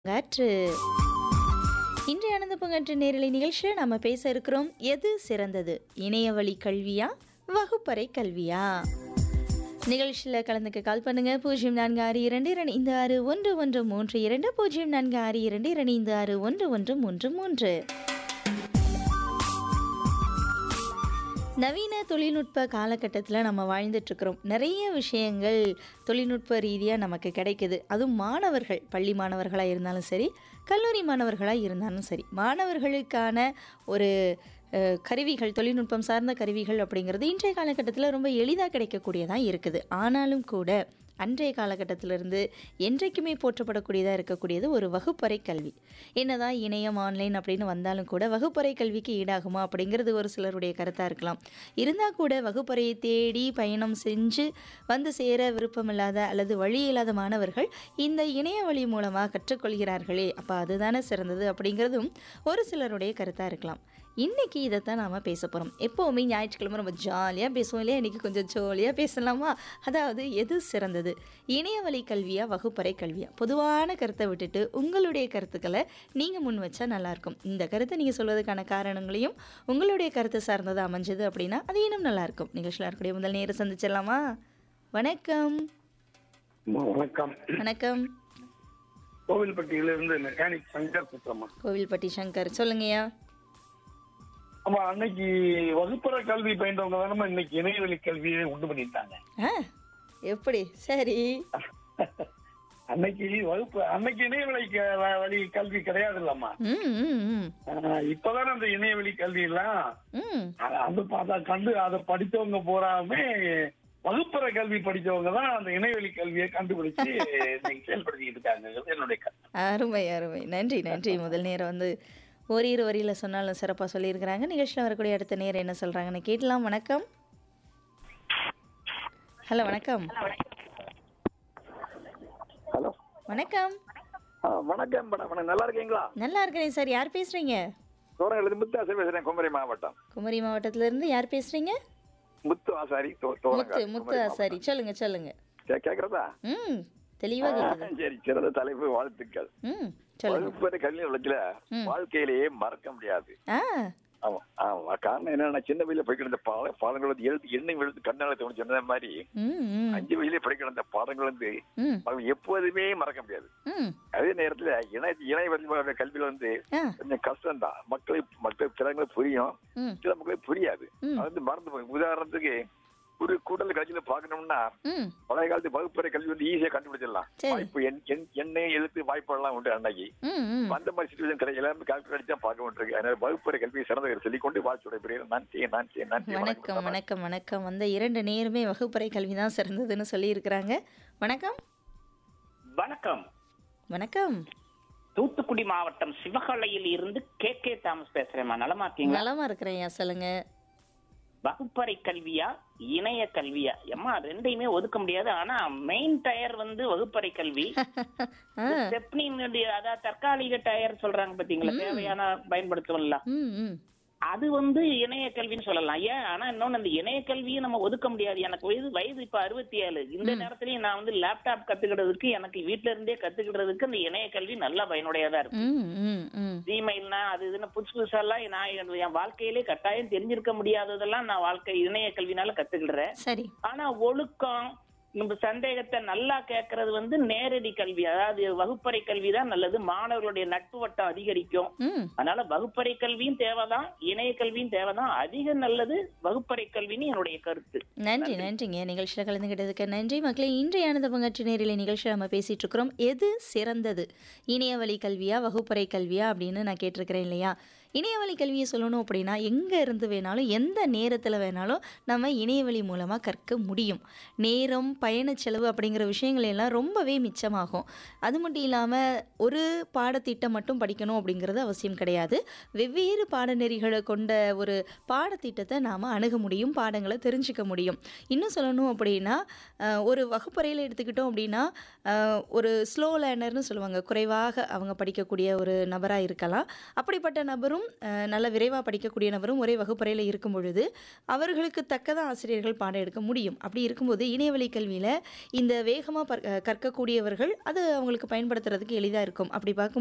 பூங்காற்று இன்றைய ஆனந்த பூங்காற்று நேரலை நிகழ்ச்சியில் நம்ம பேச இருக்கிறோம் எது சிறந்தது இணையவழி கல்வியா வகுப்பறை கல்வியா நிகழ்ச்சியில் கலந்துக்க கால் பண்ணுங்க பூஜ்ஜியம் நான்கு ஆறு இரண்டு இரண்டு இந்த ஆறு ஒன்று ஒன்று மூன்று இரண்டு பூஜ்ஜியம் நான்கு ஆறு இரண்டு இரண்டு இந்த ஆறு ஒன்று ஒன்று மூன்று மூன்று நவீன தொழில்நுட்ப காலகட்டத்தில் நம்ம வாழ்ந்துட்டுருக்குறோம் நிறைய விஷயங்கள் தொழில்நுட்ப ரீதியாக நமக்கு கிடைக்குது அதுவும் மாணவர்கள் பள்ளி மாணவர்களாக இருந்தாலும் சரி கல்லூரி மாணவர்களாக இருந்தாலும் சரி மாணவர்களுக்கான ஒரு அஹ், கருவிகள் தொழில்நுட்பம் சார்ந்த கருவிகள் அப்படிங்கிறது இன்றைய காலகட்டத்தில் ரொம்ப எளிதாக கிடைக்கக்கூடியதாக இருக்குது ஆனாலும் கூட அன்றைய காலகட்டத்திலிருந்து என்றைக்குமே போற்றப்படக்கூடியதாக இருக்கக்கூடியது ஒரு வகுப்பறை கல்வி என்னதான் இணையம் ஆன்லைன் அப்படின்னு வந்தாலும் கூட வகுப்பறை கல்விக்கு ஈடாகுமா அப்படிங்கிறது ஒரு சிலருடைய கருத்தாக இருக்கலாம் இருந்தால் கூட வகுப்பறையை தேடி பயணம் செஞ்சு வந்து சேர விருப்பமில்லாத அல்லது வழி இல்லாத மாணவர்கள் இந்த இணைய வழி மூலமாக கற்றுக்கொள்கிறார்களே அப்போ அதுதானே சிறந்தது அப்படிங்கிறதும் ஒரு சிலருடைய கருத்தாக இருக்கலாம் இன்னைக்கு இதைத்தான் நாம் பேச போகிறோம் எப்போவுமே ஞாயிற்றுக்கிழமை ரொம்ப ஜாலியாக பேசுவோம் இல்லையா இன்றைக்கி கொஞ்சம் ஜாலியாக பேசலாமா அதாவது எது சிறந்தது இணையவழி கல்வியா வகுப்பறை கல்வியா பொதுவான கருத்தை விட்டுட்டு உங்களுடைய கருத்துக்களை நீங்கள் முன் வச்சா நல்லாயிருக்கும் இந்த கருத்தை நீங்கள் சொல்வதற்கான காரணங்களையும் உங்களுடைய கருத்து சார்ந்தது அமைஞ்சது அப்படின்னா அது இன்னும் நல்லாயிருக்கும் நிகழ்ச்சியில் இருக்கக்கூடிய முதல் நேரம் சந்திச்சிடலாமா வணக்கம் அம்மா, வணக்கம் வணக்கம் கோவில்பட்டியிலிருந்து மெக்கானிக் சங்கர் சுத்தம்மா கோவில்பட்டி சங்கர் சொல்லுங்கய்யா ஆமா அன்னைக்கு வகுப்பறை கல்வி பயின்றவங்க தானே இன்னைக்கு இணையவழி கல்வியை உண்டு பண்ணிட்டாங்க ஆ எப்படி சரி அன்னைக்கு வகுப்பு அன்னைக்கு இணையவழி க- வ- வழி கல்வி கிடையாது இல்லம்மா ம் ம் ம் இப்பதானே அந்த இணையவழி கல்வி எல்லாம் ம் அ- அது அதை கண்டு அதை படித்தவங்க போறாமே வகுப்பறை கல்வி படிச்சவங்க தான் அந்த இணையவழி கல்வியை கண்டுபிடிச்சு இன்னைக்கு செயல்படுத்திட்டு இருக்காங்க என்னுடைய கருத்து. அருமை அருமை நன்றி நன்றி முதல் நேரம் வந்து ஓரிரு வரியில் சொன்னாலும் சிறப்பாக சொல்லியிருக்கிறாங்க நிகழ்ச்சியில் வரக்கூடிய அடுத்த நேரம் என்ன சொல்கிறாங்கன்னு கேட்கலாம் வணக்கம் ஹலோ வணக்கம் ஹலோ வணக்கம் ஆ வணக்கம் மேடம் வணக்கம் நல்லா இருக்கீங்களா நல்லா இருக்கிறேன் சார் யார் பேசுகிறீங்க தோரங்கிலிருந்து முத்து ஆசாரி பேசுறேன் குமரி மாவட்டம் குமரி மாவட்டத்திலேருந்து யார் பேசுகிறீங்க முத்து ஆசாரி தோ- முத்து தோரங்கால், முத்து குமரி ஆசாரி சொல்லுங்க சொல்லுங்க மாவட்டம். கே- கேக்குறதா ம் தெளிவாக கேட்குது சரி சிறந்த தலைப்பு வாழ்த்துக்கள் ம் சொல்லுங்க வகுப்பறை கல்வி உலகத்துல ம். வாழ்க்கையிலேயே மறக்க முடியாது ஆ ஆமா ஆமா காரணம் என்னன்னா சின்ன வயசுல படிக்கிற இந்த பாட பாடங்கள் வந்து எழுத்து எண்ணெய் எழுத்து கண்ணால தோணு சொன்ன மாதிரி ம் ம் அஞ்சு வயசுல படிக்கிற அந்த பாடங்கள் வந்து ம் அவங்க எப்போதுமே மறக்க முடியாது ம் அதே நேரத்துல இணைய இணைய வழி கல்வியில வந்து ஆ கொஞ்சம் கஷ்டம் தான் மக்களுக்கு மக்கள் திறங்களுக்கு புரியும் ம் சில மக்களுக்கு புரியாது ம். அது வந்து மறந்து போய் உதாரணத்துக்கு ஒரு கூட்டல் கட்சியில பாக்கணும்னா ம் பழைய காலத்து வகுப்பறை கல்வி வந்து ஈஸியா கண்டுபிடிச்சிடலாம் சரி. வாய்ப்பு எண்- எண்- எண்ணெய் எழுத்து வாய்ப்பெல்லாம் உண்டு அன்னைக்கு ம் ம் அந்த மாதிரி சுச்சுவேஷன் கிடையாது எல்லாருமே கால்குலேட் அடிச்சா பார்க்க வேண்டியிருக்கு அதனால வகுப்பறை கல்வி சிறந்த சொல்லிக்கொண்டு வாழ்த்துடைய பெரிய நன்றி நன்றி நன்றி வணக்கம் வணக்கம் வணக்கம் வந்த இரண்டு நேருமே வகுப்பறை கல்வி தான் சிறந்ததுன்னு சொல்லியிருக்கிறாங்க வணக்கம் வணக்கம் வணக்கம் தூத்துக்குடி மாவட்டம் சிவகலையில் இருந்து கே கே தாமஸ் பேசுறேம்மா நலமா இருக்கீங்களா நலமா இருக்கிறேன் ஐயா சொல்லுங்க வகுப்பறை கல்வியா இணைய கல்வியா எம்மா ரெண்டையுமே ஒதுக்க முடியாது ஆனா மெயின் டயர் வந்து வகுப்பறை கல்வி ஆ ஸ்டெப்னினுடைய அதாவது தற்காலிக டயர் சொல்றாங்க பாத்தீங்களா தேவையான பயன்படுத்துவோம்ல ம் ம் அது வந்து இணைய கல்வின்னு சொல்லலாம் ஏன் ஆனா இன்னொன்னு அந்த இணைய கல்வியை நம்ம ஒதுக்க முடியாது எனக்கு வயது வயது இப்ப அறுபத்தி ஏழு இந்த நேரத்துலயும் நான் வந்து லேப்டாப் கத்துக்கிட்டதுக்கு எனக்கு வீட்ல இருந்தே கத்துக்கிட்டதுக்கு அந்த இணைய கல்வி நல்லா பயனுடையதா இருக்கு ம் ம் ம் ஜிமெயில்னா அது இதுன்னு புதுசு புதுசாலாம் நான் என் என் வாழ்க்கையிலே கட்டாயம் தெரிஞ்சிருக்க முடியாததெல்லாம் நான் வாழ்க்கை இணைய கல்வினால கத்துக்கிடுறேன் சரி ஆனா ஒழுக்கம் நம்ம சந்தேகத்தை நல்லா கேட்கறது வந்து நேரடி கல்வி அதாவது வகுப்பறை கல்வி தான் நல்லது மாணவர்களுடைய நட்பு வட்டம் அதிகரிக்கும் ம் அதனால வகுப்பறை கல்வியும் தேவைதான் இணைய கல்வியும் தேவைதான் அதிக நல்லது வகுப்பறை கல்வின்னு என்னுடைய கருத்து நன்றி நன்றிங்க நிகழ்ச்சியில் கலந்துக்கிட்டதுக்கு நன்றி மக்களே இன்றைய ஆனந்த பங்காற்று நேரில் நிகழ்ச்சியில் நம்ம பேசிட்டு இருக்கிறோம் எது சிறந்தது இணையவழி கல்வியா வகுப்பறை கல்வியா அப்படின்னு நான் கேட்டிருக்கிறேன் இல்லையா இணையவழி கல்வியை சொல்லணும் அப்படின்னா எங்கே இருந்து வேணாலும் எந்த நேரத்தில் வேணாலும் நம்ம இணையவழி மூலமாக கற்க முடியும் நேரம் பயண செலவு அப்படிங்கிற விஷயங்கள் எல்லாம் ரொம்பவே மிச்சமாகும் அது மட்டும் இல்லாமல் ஒரு பாடத்திட்டம் மட்டும் படிக்கணும் அப்படிங்கிறது அவசியம் கிடையாது வெவ்வேறு பாடநெறிகளை கொண்ட ஒரு பாடத்திட்டத்தை நாம் அணுக முடியும் பாடங்களை தெரிஞ்சுக்க முடியும் இன்னும் சொல்லணும் அப்படின்னா அஹ், ஒரு வகுப்பறையில் எடுத்துக்கிட்டோம் அப்படின்னா அஹ், ஒரு ஸ்லோ லேர்னர்னு சொல்லுவாங்க குறைவாக அவங்க படிக்கக்கூடிய ஒரு நபராக இருக்கலாம் அப்படிப்பட்ட நபரும் நபரும் அஹ், நல்ல விரைவாக படிக்கக்கூடிய நபரும் ஒரே வகுப்பறையில் இருக்கும் பொழுது அவர்களுக்கு தக்கதான் ஆசிரியர்கள் பாடம் எடுக்க முடியும் அப்படி இருக்கும்போது இணையவழி கல்வியில் இந்த வேகமாக கற்கக்கூடியவர்கள் அது அவங்களுக்கு பயன்படுத்துறதுக்கு எளிதாக இருக்கும் அப்படி பார்க்கும்